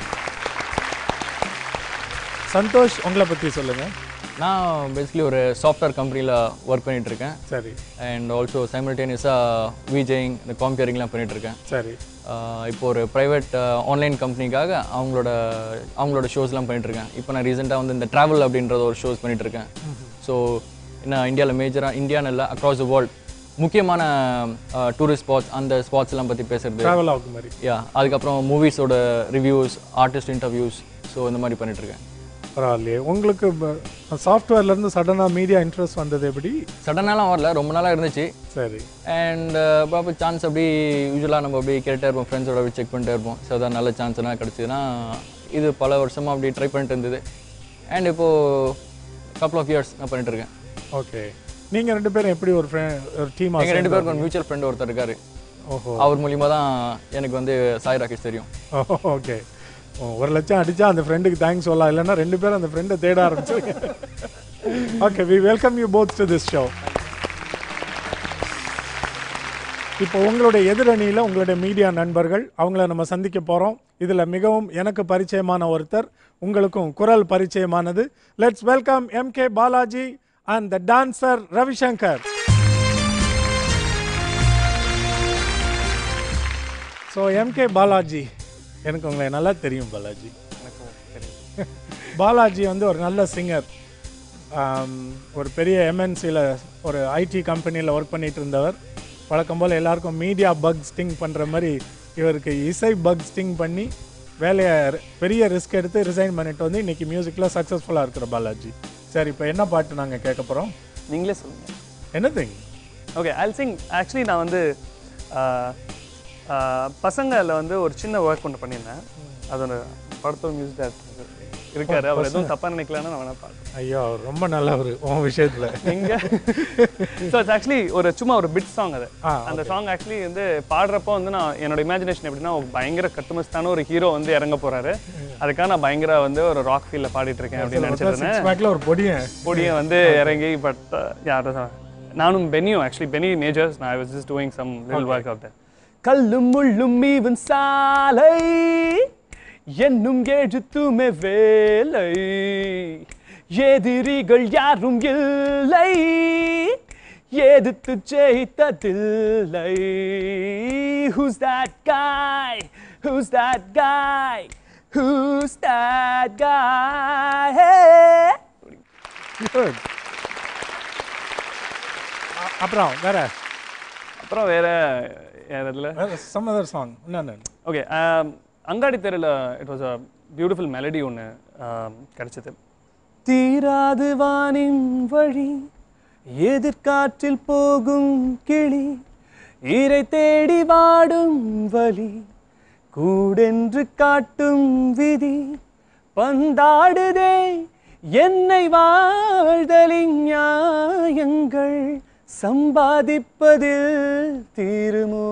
Santhosh உங்களை பத்தி சொல்லுங்க நான் பேசிக்கலி ஒரு சாஃப்ட்வேர் கம்பெனியில் ஒர்க் பண்ணிட்டு இருக்கேன் சரி அண்ட் ஆல்சோ சைமல்டேனியஸாக விஜயிங் இந்த காம்பியரிங்லாம் பண்ணிட்டு இருக்கேன் சரி ஆஹ் இப்போ ஒரு ப்ரைவேட் ஆன்லைன் கம்பெனிக்காக அவங்களோட அவங்களோட ஷோஸ்லாம் பண்ணிட்டு இருக்கேன் இப்போ நான் ரீசெண்டாக வந்து இந்த ட்ராவல் அப்படின்றத ஒரு ஷோஸ் பண்ணிட்டு இருக்கேன் ஸோ நான் இந்தியாவில் மேஜராக இந்தியான்னு இல்லை அக்ராஸ் த வேர்ல்ட் முக்கியமான டூரிஸ்ட் ஸ்பாட்ஸ் அந்த ஸ்பாட்ஸ் எல்லாம் பற்றி பேசுறது டிராவல் ஆகும் மாதிரி யா அதுக்கப்புறம் மூவிஸோட ரிவ்யூஸ் ஆர்டிஸ்ட் இன்டர்வியூஸ் ஸோ இந்த மாதிரி பண்ணிட்டு இருக்கேன் பரவாயில்லையே உங்களுக்கு சாஃப்ட்வேர்ல இருந்து சடனா மீடியா இன்ட்ரெஸ்ட் வந்தது எப்படி சடனாலாம் வரல ரொம்ப நாளாக இருந்துச்சு சரி அண்ட் பாப்பா சான்ஸ் அப்படி யூஸ்வலாக நம்ம அப்படி கேட்டே இருப்போம் ஃப்ரெண்ட்ஸோட அப்படி செக் பண்ணிட்டே இருப்போம் ஸோ அதான் நல்ல சான்ஸ் எல்லாம் கிடச்சிதுன்னா இது பல வருஷமாக அப்படி ட்ரை பண்ணிட்டு இருந்தது அண்ட் இப்போது கப்பல் ஆஃப் இயர்ஸ் நான் பண்ணிட்டு இருக்கேன் ஓகே நீங்க ரெண்டு பேரும் எப்படி ஒரு friend- ஒரு டீம் எங்கள் ரெண்டு பேருக்கு ஒரு மியூச்சுவல் ஃப்ரெண்ட் ஒருத்தர் இருக்காரு ஓஹோ அவர் மூலியமாக தான் எனக்கு வந்து சாய் ராகேஷ் தெரியும் ஓகே ஒரு லட்சம் அடிச்சா அந்த ஃப்ரெண்டுக்கு தேங்க்ஸ் சொல்லலாம் இல்லைன்னா ரெண்டு பேரும் அந்த ஃப்ரெண்டை தேட ஆரம்பிச்சிருங்க okay we welcome you both to this show இப்போ உங்களுடைய எதிரணியில் உங்களுடைய மீடியா நண்பர்கள் அவங்கள நம்ம சந்திக்க போகிறோம் இதில் மிகவும் எனக்கு பரிச்சயமான ஒருத்தர் உங்களுக்கும் குரல் பரிச்சயமானது let's welcome M K Balaji and the dancer Ravishankar so MK Balaji எனக்கு உங்களை நல்லா தெரியும் பாலாஜி பாலாஜி வந்து ஒரு நல்ல சிங்கர் ஒரு பெரிய எம்என்சியில் ஒரு ஐடி கம்பெனியில் ஒர்க் பண்ணிட்டு இருந்தவர் வழக்கம் போல் எல்லாருக்கும் மீடியா பக் ஸ்டிங் பண்ணுற மாதிரி இவருக்கு இசை பக் ஸ்டிங் பண்ணி வேலையை பெரிய ரிஸ்க் எடுத்து ரிசைன் பண்ணிட்டு வந்து இன்னைக்கு மியூசிக்கில் சக்ஸஸ்ஃபுல்லாக இருக்கிற பாலாஜி சரி இப்போ என்ன பாட்டு நாங்கள் கேட்க போகிறோம் நீங்களே சொல்லுங்க என்னதிங் ஓகே ஐல் சிங் ஆக்சுவலி நான் வந்து ஆஹ், ஆஹ், பசங்கள்ல வந்து ஒரு சின்ன ஒர்க் ஒன்று பண்ணியிருந்தேன் அதோட படத்தோட மியூசிக் டேரக்டர் இருக்காரு அவர் எதுவும் தப்பா நினைக்கலன்னா நான் வேணா பார்க்குறேன் ஐயோ ரொம்ப நல்லவர் உன் விஷயத்தில் எங்க ஸோ இட்ஸ் ஆக்சுவலி ஒரு சும்மா ஒரு பிட் சாங் அது ஆ, அந்த சாங் ஆக்சுவலி வந்து பாடுறப்போ வந்து நான் என்னோட இமேஜினேஷன் எப்படின்னா ஒரு பயங்கர கட்டுமஸ்தான ஒரு ஹீரோ வந்து இறங்க போறாரு அதுக்காக நான் பயங்கர வந்து ஒரு ராக் ஃபீல்ல பாடிட்டு இருக்கேன் அப்படின்னு நினைச்சிட்டு இருந்தேன் சிக்ஸ் பேக்கில் ஒரு பொடியன் பொடியை வந்து இறங்கி பட் யார் நானும் பெனியும் ஆக்சுவலி பெனி மேஜர்ஸ் நான் was just doing some lil work of that கல்லும் முள்ளும் இவன் சாலை என்னும் எழுத்துமே வேலை எதிரிகள் யாரும் இல்லை எதிர்த்து ஜெயித்ததில்லை Who's that guy? Who's that guy? Who's that guy? Hey! Good. அ- அப்புறம் வேற அப்புறம் வேற வேற இதில் சம் அதர் சாங் என்ன ஓகே அங்காடி தெருவில் it was a beautiful melody ஒன்று கிடைச்சது தீராது வானின் வழி எதிர்காற்றில் போகும் கிளி இறை தேடி வாடும் வழி கூடென்று காட்டும் விதி பந்தாடுதே என்னை வாழ்தலின் நியாயங்கள் சம்பாதிப்பதில் தீருமோ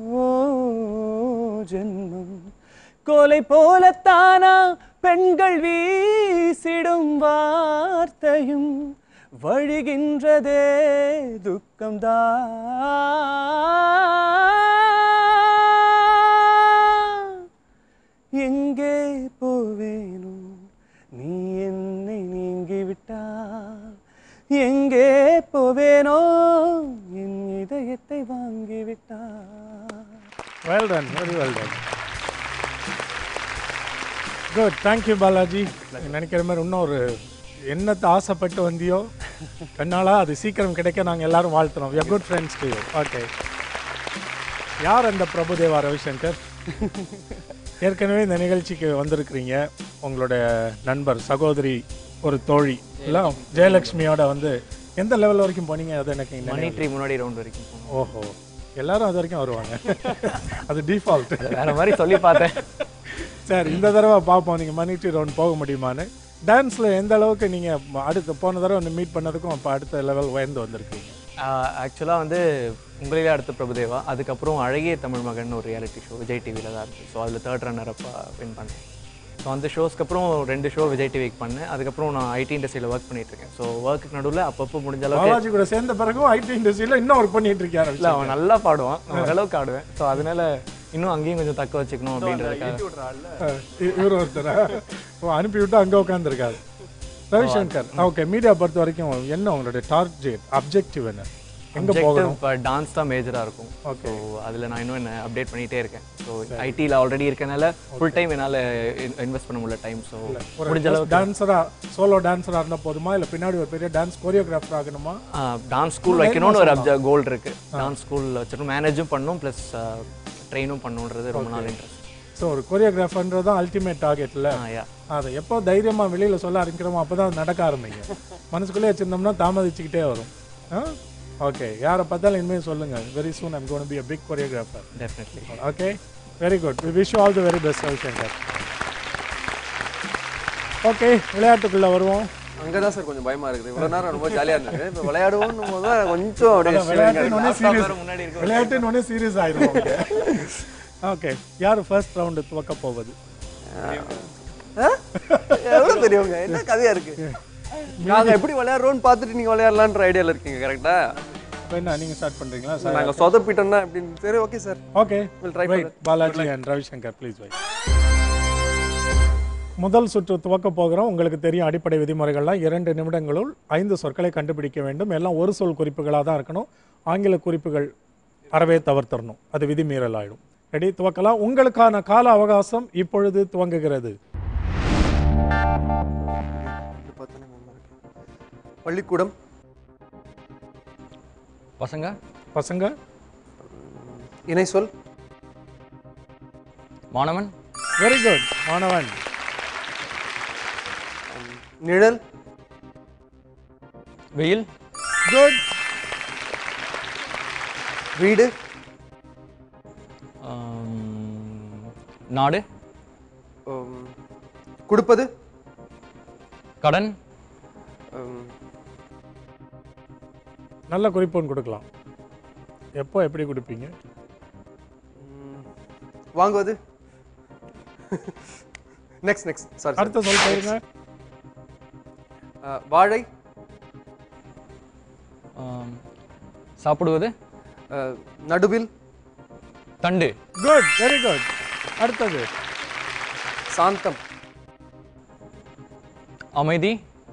ஜென்மம் கோலை போலத்தானா பெண்கள் வீசிடும் வார்த்தையும் வழிகின்றதே துக்கம்தான் எங்கே போவேனோ நீ என்னை நீங்கிவிட்டால் எங்கே போவேனோ என் இதயத்தை வாங்கிவிட்டால் well done very well done good thank you Balaji நீ நினைக்கிற மாதிரி இன்னும் ஒரு என்னத்தை ஆசைப்பட்டு வந்தியோ கண்ணாலா அது சீக்கிரம் கிடைக்க நாங்கள் எல்லாரும் வாழ்த்துறோம் we are good friends too okay யார் அந்த பிரபுதேவா ரவிசங்கர் ஏற்கனவே இந்த நிகழ்ச்சிக்கு வந்திருக்கிறீங்க உங்களுடைய நண்பர் சகோதரி ஒரு தோழி இல்லை ஜெயலக்ஷ்மியோட வந்து எந்த லெவல் வரைக்கும் போனீங்க அது எனக்கு மணி நினைவு ட்ரீ முன்னாடி ரவுண்ட் வரைக்கும் போனோம் ஓஹோ எல்லாரும் அது வரைக்கும் வருவாங்க அது டிஃபால்ட் வேற மாதிரி சொல்லி பார்த்தேன் சரி இந்த தடவை பார்ப்போம் நீங்கள் மணிட்டு ரவுண்ட் போக முடியுமான்னு டான்ஸில் எந்த அளவுக்கு நீங்கள் அடுத்து போன தடவை வந்து மீட் பண்ணதுக்கும் இப்போ அடுத்த லெவல் உயர்ந்து வந்திருக்கீங்க ஆக்சுவலாக வந்து உங்களிலே அடுத்த பிரபுதேவா அதுக்கப்புறம் அழகிய தமிழ் மகன் ஒரு ரியாலிட்டி ஷோ விஜய் டிவியில் தான் இருக்குது ஸோ அதில் தேர்ட் ரன்னர் அப்பா வின் பண்ணேன் ஸோ அந்த ஷோஸ்க்கு அப்புறம் ரெண்டு ஷோ விஜய் டிவிக்கு பண்ணேன் அதுக்கப்புறம் நான் ஐடி இண்டஸ்ட்ரியில் ஒர்க் பண்ணிட்டு இருக்கேன் ஸோ ஒர்க்கு நடுவில் அப்பப்போ முடிஞ்ச அளவுக்கு பாலாஜி கூட சேர்ந்த பிறகும் ஐடி இண்டஸ்ட்ரியில் இன்னும் ஒர்க் பண்ணிட்டு இல்லை இருக்காரு அவன் நல்லா பாடுவான் நான் ஓரளவுக்கு ஆடுவேன் ஸோ அதனால இன்னும் அங்கேயும் கொஞ்சம் தக்க வச்சுக்கணும் அப்படின்றதுக்காக இவர் ஒருத்தர் ஓ அனுப்பி விட்டு அங்கே உட்காந்துருக்காரு ரவிசங்கர் ஓகே மீடியா பொறுத்த வரைக்கும் என்ன உங்களுடைய டார்கெட் அப்ஜெக்டிவ் என்ன எங்கே போகணும் இப்போ டான்ஸ் தான் மேஜராக இருக்கும் ஸோ அதில் நான் இன்னும் என்ன அப்டேட் பண்ணிகிட்டே இருக்கேன் ஸோ ஐடியில் ஆல்ரெடி இருக்கனால ஃபுல் டைம் என்னால் இன்வெஸ்ட் பண்ண முடியல டைம் ஸோ ஒரு முடிஞ்ச அளவுக்கு டான்ஸரா சோலோ டான்ஸரா இருந்தால் போதுமா இல்லை பின்னாடி ஒரு பெரிய டான்ஸ் கோரியோகிராஃபர் ஆகணுமா டான்ஸ் ஸ்கூல் வைக்கணும்னு ஒரு அப்ஜ கோல் இருக்கு டான்ஸ் ஸ்கூல் வச்சிருக்கணும் மேனேஜும் பண்ணணும் ப்ளஸ் ட்ரெயினும் பண்ணணுன்றது ரொம்ப நாள் இன்ட்ரெஸ்ட் ஸோ ஒரு கோரியோகிராஃபர்ன்றது தான் அல்டிமேட் டார்கெட்டில் யா அதை எப்போ தைரியமாக வெளியில் சொல்ல ஆரம்பிக்கிறோமோ அப்போ தான் நடக்க ஆரம்பிங்க மனசுக்குள்ளே வச்சுருந்தோம்னா தாமதிச்சுக்கிட்டே வரும் ஆ ஓகே யாரை பார்த்தாலும் இனிமேல் சொல்லுங்கள் very soon I'm gonna be a big choreographer definitely okay very good we wish all the very best Ravishankar okay விளையாட்டுக்குள்ளே வருவோம் அங்கே தான் சார் கொஞ்சம் பயமா இருக்குது இவ்வளோ நேரம் ரொம்ப ஜாலியாக இருந்தது இப்போ விளையாடுவோம் போது தான் கொஞ்சம் அப்படியே விளையாட்டுன்னு சீரியஸ் முன்னாடி இருக்கு விளையாட்டுன்னு சீரியஸ் ஆயிடும் ஓகே யார் ஃபர்ஸ்ட் ரவுண்டு துவக்க போவது ஆ? எவ்வளவு பெரியவங்க என்ன கதையா இருக்கு நாங்க எப்படி விளையாடுறோம்னு பார்த்துட்டு நீங்க விளையாடலான்ற ஐடியால இருக்கீங்க கரெக்டா இப்போ என்ன நீங்கள் ஸ்டார்ட் பண்ணுறீங்களா சார் நாங்க சொதப்பிட்டோம்னா அப்படின்னு சரி okay sir okay We'll try for Wait, that. Balaji and Ravishankar please wait முதல் சுற்று துவக்க போகிறோம் உங்களுக்கு தெரியும் அடிப்படை விதிமுறைகள்லாம் இரண்டு நிமிடங்களுள் ஐந்து சொற்களை கண்டுபிடிக்க வேண்டும் எல்லாம் ஒரு சொல் குறிப்புகளாக தான் இருக்கணும் ஆங்கில குறிப்புகள் அறவே தவிர்த்தரணும் அது விதிமீறல் ஆயிடும் ரெடி துவக்கலாம் உங்களுக்கான கால அவகாசம் இப்பொழுது துவங்குகிறது பள்ளிக்கூடம் பசங்க பசங்க இணை சொல் மாணவன் வெரி குட் மாணவன் நிழல் வெயில் குட் வீடு ஆம், நாடு உம், கொடுப்பது கடன் உம், நல்ல குறிப்பு ஒன்று கொடுக்கலாம் எப்போ எப்படி கொடுப்பீங்க உம், வாங்குவது நெக்ஸ்ட் நெக்ஸ்ட் சாரி அடுத்த சொல் போயிருங்க வாழை ஆம், சாப்பிடுவது அஹ், நடுவில் தண்டு குட் வெரி குட் அடுத்தது சாந்தம் அமைதி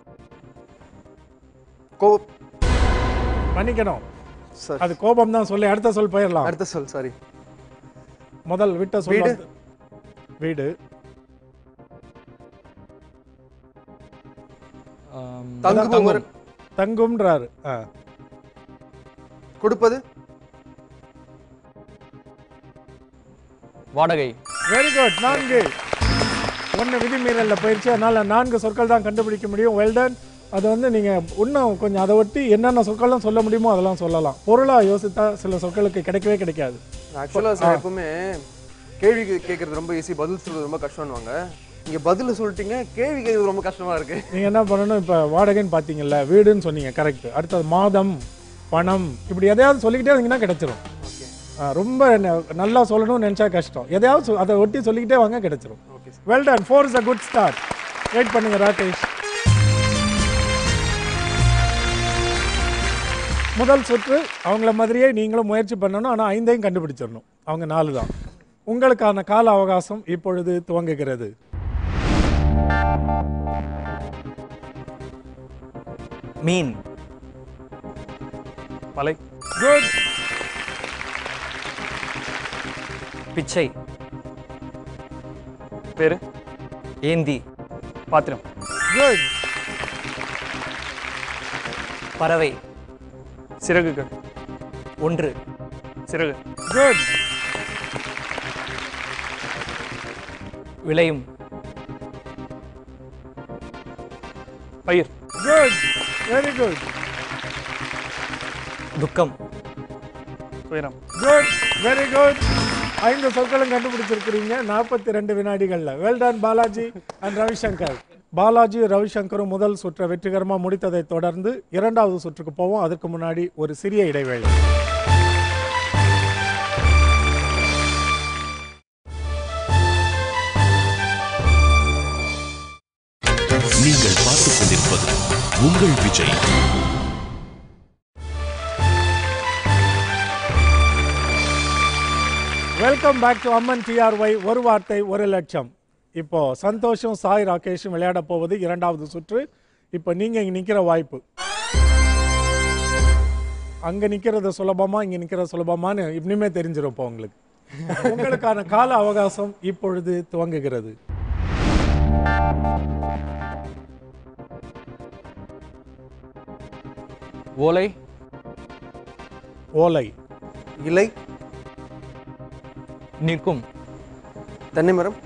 கோ மன்னிக்கணும் சார் அது கோபம் தான் சொல்லி அடுத்த சொல் போயிடலாம் அடுத்த சொல் சாரி முதல் விட்ட சொல் வீடு. வந்து- வீடு ஆம், தங்குபவர் தங்கும்ன்றாரு ஆ கொடுப்பது வாடகை வெரி குட் நான்கு ஒன்று விதிமீறலில் போயிடுச்சு அதனால நான்கு சொற்கள் தான் கண்டுபிடிக்க முடியும் வெல்டன் அது வந்து நீங்கள் இன்னும் கொஞ்சம் அதை ஒட்டி என்னென்ன சொற்கள்லாம் சொல்ல முடியுமோ அதெல்லாம் சொல்லலாம் பொருளாக யோசித்தா சில சொற்களுக்கு கிடைக்கவே கிடைக்காது ஆக்சுவலாக சார் எப்பவுமே கேள்வி கே- கேட்கறது ரொம்ப ஈஸி பதில் சொல்றது ரொம்ப கஷ்டம்னுவாங்க நீங்க பதில் சொல்லிட்டீங்க கேள்வி கேட்கறது ரொம்ப கஷ்டமா இருக்கு நீங்கள் என்ன பண்ணணும் இப்போ வாடகைன்னு பார்த்தீங்கல்ல வீடுன்னு சொன்னீங்க கரெக்ட் அடுத்தது மாதம் பணம் இப்படி எதையாவது சொல்லிக்கிட்டே இருந்தீங்கன்னா கிடைச்சிரும் ஆ, ரொம்ப ந- நல்லா சொல்லணும்னு நினச்சா கஷ்டம் எதையாவது சொ- அதை ஒட்டி சொல்லிக்கிட்டே வாங்க கிடைச்சிரும் well done four is a good start wait பண்ணுங்க ராகேஷ் முதல் சுற்று அவங்கள மாதிரியே நீங்களும் முயற்சி பண்ணணும் ஆனால் ஐந்தையும் கண்டுபிடிச்சிடணும் அவங்க நாலு தான் உங்களுக்கான கால அவகாசம் இப்பொழுது துவங்குகிறது மீன் மலை குட் பிச்சை பேரு ஏந்தி பாத்திரம் குட் பறவை சிறகுகள் ஒன்று சிறகு குட் விளையும் பயிர் குட் வெரி குட் துக்கம் துயரம் குட் வெரி குட் ஐந்து சொற்களும் கண்டுபிடிச்சிருக்கிறீங்க நாற்பத்தி ரெண்டு வினாடிகளில் well done Balaji and Ravishankar Balaji ரவிசங்கரும் முதல் சுற்றை வெற்றிகரமாக முடித்ததை தொடர்ந்து இரண்டாவது சுற்றுக்கு போவோம் அதுக்கு முன்னாடி ஒரு சிறிய இடைவேளை நீங்கள் பார்த்துக் கொண்டிருப்பது உங்கள் விஜய் வெல்கம் பேக் டு அம்மன் டிஆர்ஒய் ஒரு வார்த்தை ஒரு லட்சம் இப்போ சந்தோஷம் சாய் ராகேஷும் விளையாட போவது இரண்டாவது சுற்று இப்போ நீங்க இங்க நிக்கிற வாய்ப்பு அங்க நிக்கிறது சுலபமா இங்க நிக்கிறது சுலபமான்னு இனிமே தெரிஞ்சிடும் இப்போ உங்களுக்கு உங்களுக்கான கால அவகாசம் இப்பொழுது துவங்குகிறது ஓலை ஓலை இலை நிற்கும் தென்னை மரம்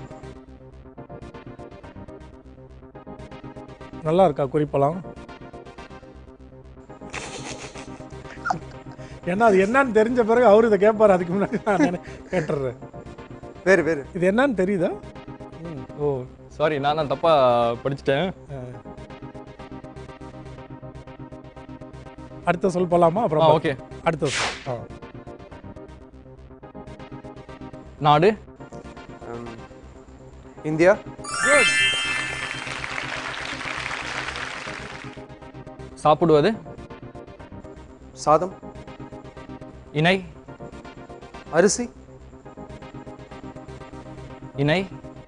நல்லா இருக்கா குறிப்பெல்லாம் ஏன்னா அது என்னன்னு தெரிஞ்ச பிறகு அவரு இதை கேட்பாரு அதுக்கு முன்னாடி நான் நினை- கேட்டுடுறேன் வேறு வேறு இது என்னன்னு தெரியுதா ஓ சாரி நான் தான் தப்பாக படிச்சிட்டேன் அடுத்த சொல் போலாமா அப்புறம் ஆ, பா- okay. அடுத்த சொல் ஆ. நாடு உம், இந்தியா சாப்பிடுவது சாதம் இணை அரிசி இணை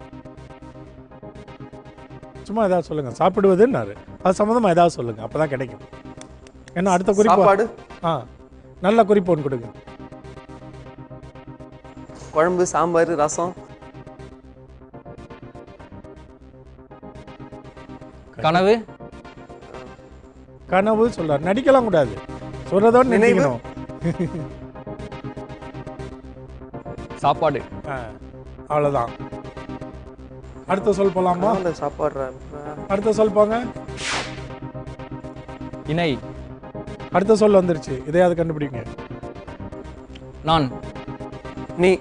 சும்மா ஏதாவது சொல்லுங்க சாப்பிடுவதுன்னாரு அது சம்மந்தமா ஏதாவது சொல்லுங்க அப்பதான் கிடைக்கும் ஏன்னா அடுத்த குறிப்பு சாப்பாடு ஆ நல்ல குறிப்பு ஒன்று கொடுங்க குழம்பு சாம்பார் ரசம் கனவு கனவு சொல்றாரு நடிக்கலாம் கூடாது சொல்றதோட நினைவு. நினைக்கணும் சாப்பாடு ஆ, அவ்வளவுதான் அடுத்த சொல் போலாமா அந்த சாப்பாடு அடுத்த சொல் போங்க இணை அடுத்த சொல் வந்துருச்சு இதையாவது கண்டுபிடிங்க நான் நீ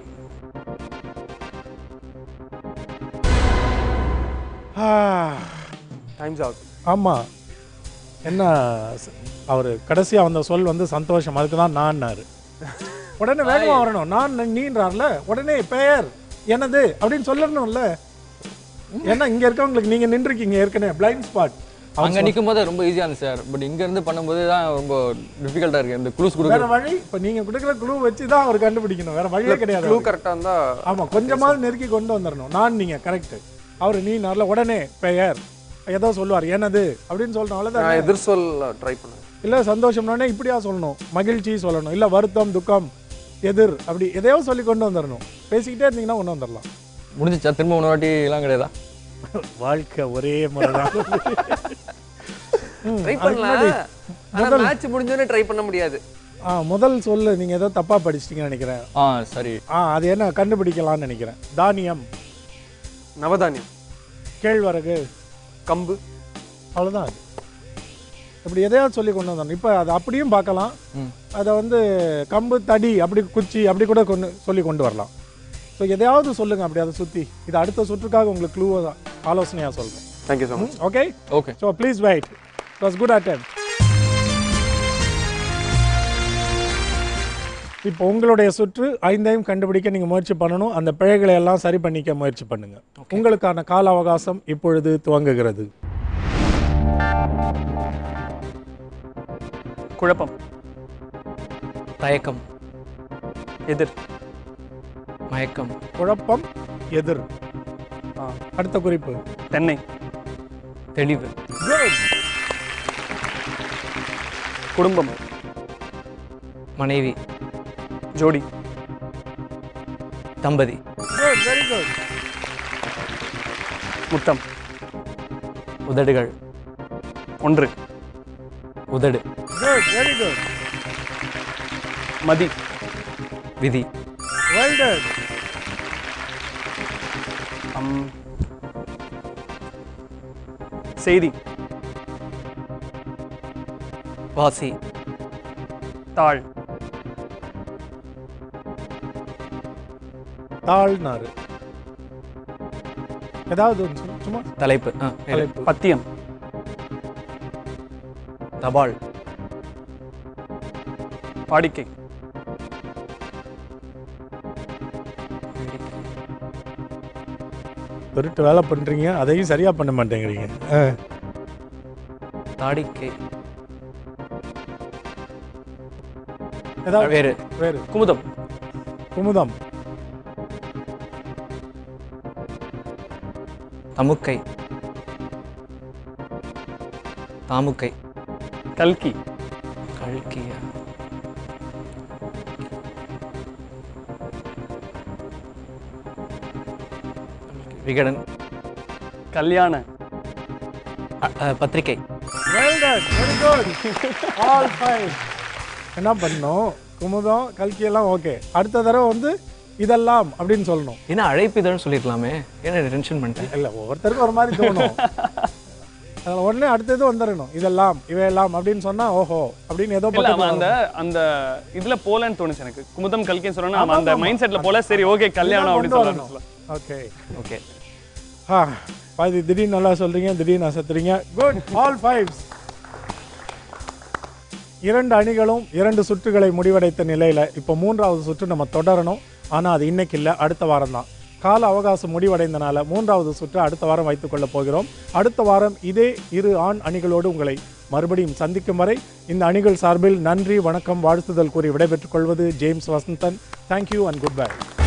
டைம்ஸ் அவுட் ஆமா என்ன அவர் கடைசியா வந்த சொல் வந்து சந்தோஷம் அதுக்கு தான் நான்னாரு உடனே வேகமா வரணும் நான் நீன்றார்ல உடனே பெயர் எனது அப்படின்னு சொல்லணும்ல ஏன்னா இங்க இருக்கவங்களுக்கு நீங்க நின்றுருக்கீங்க ஏற்கனவே பிளைண்ட் ஸ்பாட் அங்க நிற்கும் போது ரொம்ப ஈஸியா இருந்துச்சு சார் பட் இங்க இருந்து பண்ணும்போது தான் ரொம்ப டிஃபிகல்ட்டா இருக்கு இந்த குளூஸ் வேற கொடுக்குற வழி இப்ப நீங்க கொடுக்குற குழு வச்சு தான் அவர் கண்டுபிடிக்கணும் வேற வழியே கிடையாது க்ளூ அவருக்கு. கரெக்டாக இருந்தா ஆமா கொஞ்சமாவது நெருக்கி கொண்டு வந்துடணும் நான் நீங்க கரெக்ட் அவர் நீ நல்ல உடனே பெயர் ஏதோ சொல்லுவார் எனது அப்படின்னு சொல்லணும் நான் அவ்வளவுதான் எதிர் சொல் ட்ரை பண்ணேன் இல்ல சந்தோஷம்னோடனே இப்படியா சொல்லணும் மகிழ்ச்சி சொல்லணும் இல்ல வருத்தம் துக்கம் எதிர் அப்படி எதையோ சொல்லி கொண்டு வந்துடணும் பேசிக்கிட்டே இருந்தீங்கன்னா கொண்டு வந்துடலாம் முடிஞ்சிச்சா திரும்ப இன்னொரு வாட்டி எல்லாம் கிடையாதா வாழ்க்கை ஒரே முறைதான் ம், ட்ரை அதுக்கு முன்னாடி பண்ணலாம் ஆனா முதல் மேட்ச் முடிஞ்சோடனே ட்ரை பண்ண முடியாது ஆ முதல் சொல்லு நீங்க ஏதோ தப்பா படிச்சிட்டீங்கன்னு நினைக்கிறேன் ஆ சரி ஆ அது என்ன கண்டுபிடிக்கலாம்னு நினைக்கிறேன் தானியம் நவதானியம் கேழ்வரகு கம்பு அவ்வளோதான் அது இப்படி எதையாவது சொல்லி கொண்டு வந்துடணும் இப்போ அதை அப்படியும் பார்க்கலாம் ம். அதை வந்து கம்பு தடி அப்படி குச்சி அப்படி கூட கொண்டு சொல்லி கொண்டு வரலாம் ஸோ எதையாவது சொல்லுங்க அப்படி அதை சுற்றி இது அடுத்த சுற்றுக்காக உங்களுக்கு க்ளூ ஆலோசனையாக சொல்கிறேன் thank you so much okay okay so please wait was good attempt இப்போ உங்களுடைய சுற்று ஐந்தையும் கண்டுபிடிக்க நீங்கள் முயற்சி பண்ணணும் அந்த பிழைகளை எல்லாம் சரி பண்ணிக்க முயற்சி பண்ணுங்க உங்களுக்கான கால அவகாசம் இப்பொழுது துவங்குகிறது குழப்பம் தயக்கம் எதிர் மயக்கம் குழப்பம் எதிர் ஆ, அடுத்த குறிப்பு தென்னை தெளிவு Good. குடும்பம் மனைவி ஜோடி தம்பதி Good, very good. முத்தம் உதடுகள் ஒன்று உதடு Good, very good. மதி விதி Well done. அம், செய்தி வாசி தாழ் தாழ்னாரு ஏதாவது ஒன்று சொல்லு, சும்மா தலைப்பு ஆ, இரு. தலைப்பு பத்தியம் தபால் வாடிக்கை திருட்டு வேலை பண்றீங்க அதையும் சரியா பண்ண மாட்டேங்கிறீங்க ஆ. தாடிக்கை ஏதாவது வேறு வேறு குமுதம் குமுதம் தமுக்கை தாமுக்கை கல்கி கல்கியா விகடன் கல்யாண அ- அ, பத்திரிகை Well done. Very good. All five. என்ன பண்ணணும் குமுதம் கல்கி எல்லாம் ஓகே அடுத்த தடவை வந்து இதெல்லாம் அப்படின்னு சொல்லணும் என்ன அழைப்பு இதழ்னு சொல்லிருக்கலாமே என்ன டென்ஷன் பண்ணிட்டேன் இல்ல ஒவ்வொருத்தருக்கும் ஒரு மாதிரி தோணும் அதில் உடனே அடுத்தது வந்துடணும் இதெல்லாம் இவையெல்லாம் அப்படின்னு சொன்னா ஓஹோ அப்படின்னு ஏதோ இல்ல அவன் பக்கத்துல அந்த அந்த இதுல போலன்னு தோணுச்சு எனக்கு குமுதம் கல்கின்னு சொன்னா அவன் அந்த மைண்ட் செட்ல போல சரி ஓகே கல்யாணம் அப்படின்னு சொல்லலாம் ஓகே ஓகே ஆ பாதி திடீர்னு நல்லா சொல்றீங்க திடீர்னு அசத்துறீங்க குட் ஆல் ஃபைவ்ஸ் இரண்டு அணிகளும் இரண்டு சுற்றுகளை முடிவடைத்த நிலையில இப்போ மூன்றாவது சுற்று நம்ம தொடரணும் ஆனா அது இன்னைக்கு இல்லை அடுத்த வாரம் தான் கால அவகாசம் முடிவடைந்தனால மூன்றாவது சுற்று அடுத்த வாரம் வைத்துக் கொள்ளப் போகிறோம் அடுத்த வாரம் இதே இரு ஆண் அணிகளோடு உங்களை மறுபடியும் சந்திக்கும் வரை இந்த அணிகள் சார்பில் நன்றி வணக்கம் வாழ்த்துதல் கூறி விடைபெற்றுக் கொள்வது James Vasanthan thank you and good by